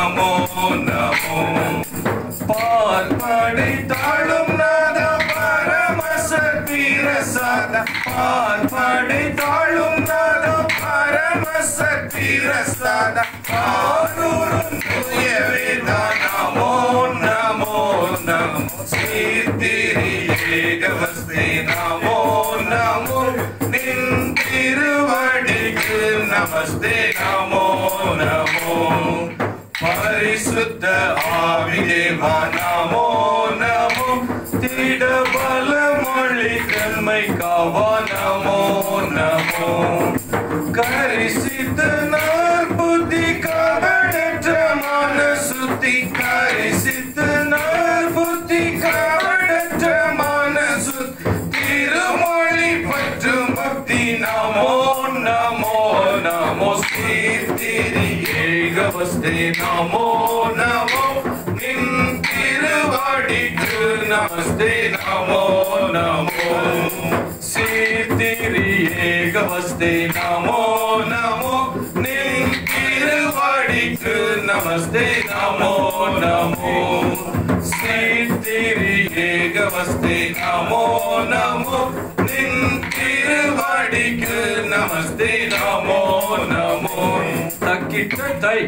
நமோ நமோ பார்ப்படை தாழும் நாத பரமசக்தி ரசாத பார்ப்படை தாழும் நாத பரமசக்தி ரசாத ஆரூரும் தூய வேதா நமோ நமோ நமோ சீர்திரி ஏகவஸ்தே நமோ நமோ நின் திருவடிக்கு நமஸ்தே நமோ நமோ பரிசுத்த ஆவிதேவா நமோ நமோ திட பல மொழி தன்மை காவா நமோ நமோ கரிசித்த நார் புத்தி கவடற்ற மன சுத்தி கரிசித்த நார் புத்தி கவடற்ற மன சுத்தி திருமொழி பற்றும் பக்தி நமோ நமோ நமோ ஸ்ரீ ஏகவஸ்தே நமோ நமோ நின் திருவாடிக்கு நமஸ்தே நமோ நமோ சீர்திரி ஏகவஸ்தே நமோ நமோ நின் திருவாடிக்கு நமஸ்தே நமோ நமோ சீர்திரி ஏகவஸ்தே நமோ நமோ நின் திருவாடிக்கு நமஸ்தே நமோ நமோ தக்கிட்ட தை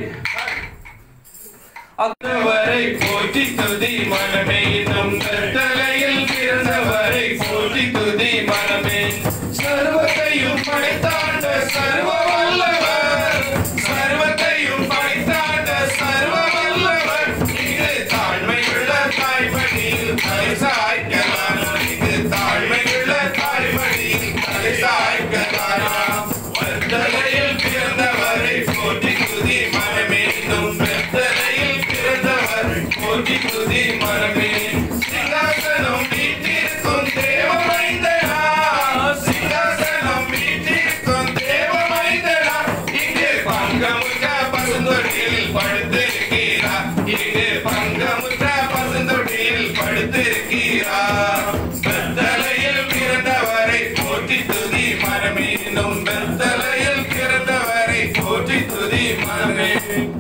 அந்தவரை போற்றி துதி மனமே நம் கட்டளையில் பிறந்தவரை போற்றி துதி மனமே சர்வத்தையும் படைத்தாண்ட சர்வ வல்லவர் சர்வத்தையும் படைத்தாண்ட சர்வ வல்லவர் இது தாழ்மையுள்ள தாய்மடியில் தலை சாய்க்கலாம் இது தாழ்மையுள்ள தாய்மடியில் தலை சாய்க்கலாம் வர்த்தலையில் பிறந்தவரை போற்றி துதி மனமே நம் கட்டளையில் பிறந்தவர் போற்றி துதி மனமே சிங்காசனம் வீட்டிற்கும் தேவ மைந்தனா சிங்காசனம் வீட்டிற்கும் தேவ மைந்தனா இங்கு பங்கமுற்ற பசுந்தொட்டியில் படுத்திருக்கிறார் இங்கு பங்கமுற்ற பசுந்தொட்டியில் படுத்திருக்கிறார் பெத்தலையில் பிறந்தவரை போற்றி துதி மனமே நம் பெத்தலையில் பிறந்தவரை போற்றி துதி மனமே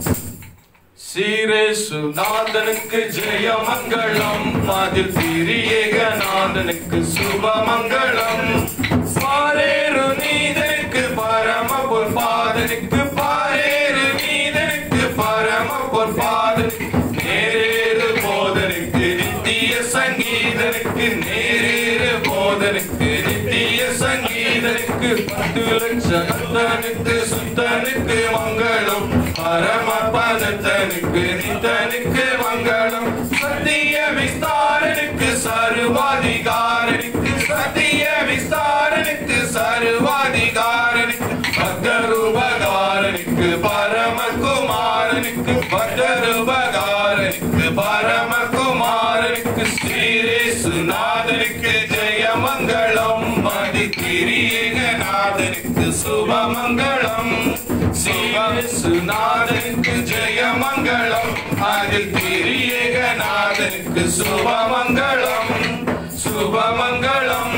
சீரேசுநாதனுக்கு ஜெயமங்கலம் அதில் திரியேகநாதனுக்கு சுபமங்கலம் பாரேரு நீதனுக்கு பரம பொற்பாதனுக்கு பாரேரு நீதனுக்கு பரம பொற்பாதனுக்கு நேரேறு போதனுக்கு நித்திய சங்கீதனுக்கு நேரேறு போதனுக்கு நித்திய சங்கீதனுக்கு பத்து லட்சத்தனுக்கு சுத்தனுக்கு மங்களம் பரம பதத்தனுக்கு நித்தனுக்கு மங்களம் சத்திய விஸ்தாரனுக்கு சர்வாதிகாரனுக்கு சத்திய விஸ்தாரனுக்கு சர்வாதிகாரனுக்கு பக்தருபகாரனுக்கு பரமகுமாரனுக்கு பக்தருபகாரனுக்கு பரமகுமாரனுக்கு ஸ்ரீரேசுநாதனுக்கு ஜெயமங்கலம் மதிக்கிரியகநாதனுக்கு சுபமங்கலம் ஸ்ரீரேசுநாதனுக்கு ஜெயமங்கலம் அதில் திரியகநாதனுக்கு சுபமங்கலம் சுபமங்கலம்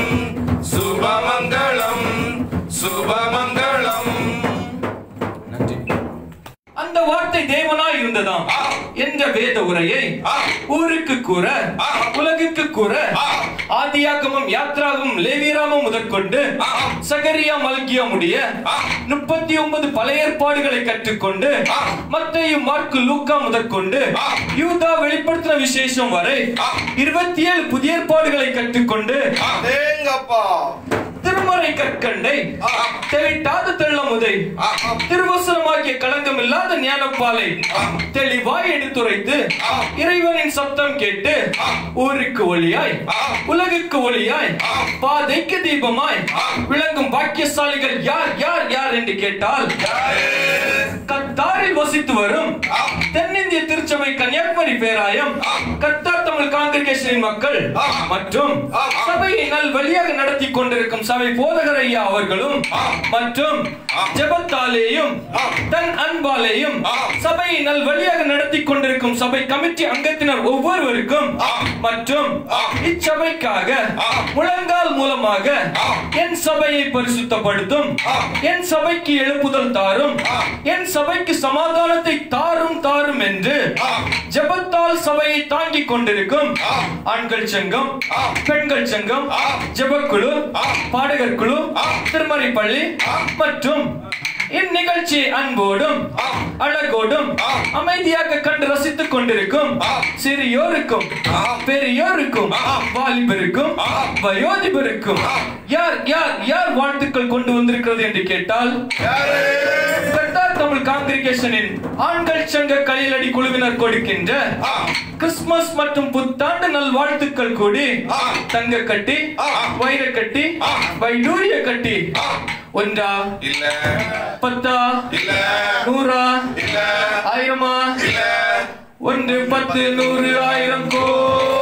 சுபமங்கலம் சுபமங்கலம் நன்றி அந்த வார்த்தை தேவனாய் இருந்ததாம் ஆ. என்ற வேத உரையை ஆ. ஊருக்கு கூற ஆ. உலகுக்கு கூற ஆ. ஆதியாகமும் யாத்ராகும் லேவியராமும் முதற்கொண்டு ஆ. சகரியா மல்கியா முடிய ஆ. முப்பத்தி ஒன்பது பழைய ஏற்பாடுகளை கற்றுக்கொண்டு ஆ. மத்தையும் மார்க்கு லூக்கா முதற்கொண்டு ஆ. யூதா வெளிப்படுத்தின விசேஷம் வரை ஆ. இருபத்தி ஏழு புதிய ஏற்பாடுகளை கற்றுக்கொண்டு அடேங்கப்பா திருமறை கற்கண்டை ஆ. தெளிட்டாத தெள்ளமுதை ஆ. திருவசனமாகிய களங்கம் இல்லாத ஞானப்பாலை ஆ. தெளிவாய் எடுத்துரைத்து ஆ. இறைவனின் சத்தம் கேட்டு ஆ. ஊருக்கு ஒளியாய் ஆ. உலகுக்கு ஒளியாய் ஆ. பாதைக்கு தீபமாய் ஆ. விளங்கும் பாக்கியசாலிகள் யார் யார் யார் என்று கேட்டால் யாரு கத்தாரில் வசித்து வரும் ஆ. தென்னிந்திய திருச்சபை கன்னியாகுமரி பேராயம் ஆ. கத்தார் தமிழ் காங்கிரிகேஷனின் மக்கள் ஆ. மற்றும் ஆ. சபையை நல் வழியாக நடத்தி கொண்டிருக்கும் சபை போதகர் ஐயா அவர்களும் ஆ. மற்றும் ஆ. ஜெபத்தாலேயும் ஆ. தன் அன்பாலேயும் ஆ. சபையை நல் வழியாக நடத்தி கொண்டிருக்கும் சபை கமிட்டி அங்கத்தினர் ஒவ்வொருவருக்கும் ஆ. மற்றும் ஆ. இச்சபைக்காக ஆ. முழங்கால் மூலமாக ஆ. என் சபையை பரிசுத்தப்படுத்தும் ஆ. என் சபைக்கு எழுப்புதல் தாரும் ஆ. என் சபைக்கு சமாதானத்தை தாரும் தாரும் என்று தலைமையை தாங்கிக் கொண்டிருக்கும் ஆம். ஆண்கள் சங்கம் ஆம். பெண்கள் சங்கம் ஆம். ஜெபக்குழு ஆம். பாடகர் குழு ஆம். திருமறை பள்ளி ஆம். மற்றும் இந்நிகழ்ச்சி அன்போடும் ஆம். அழகோடும் ஆம். அமைதியாக கண்டு ரசித்துக் கொண்டிருக்கும் ஆம். சிறியோருக்கும் ஆம். பெரியோருக்கும் ஆம். வாலிபருக்கும் ஆம். வயோதிபருக்கும் ஆம். யார் யார் யார் வாழ்த்துக்கள் கொண்டு வந்திருக்கிறது என்று கேட்டால் யாரு கட்டார் தமிழ் காங்கிரிகேஷனின் ஆண்கள் சங்க கையிலடி குழுவினர் கொடுக்கின்ற ஆம். கிறிஸ்துமஸ் மற்றும் புத்தாண்டு நல் வாழ்த்துக்கள் கூடி ஆம். தங்க கட்டி ஆம். வைர கட்டி ஆம். வைடூரிய கட்டி ஆம். ஒன்றா இல்ல பத்தா இல்ல நூறா இல்ல ஆயிரமா இல்ல ஒன்று பத்து நூறு ஆயிரம் கோ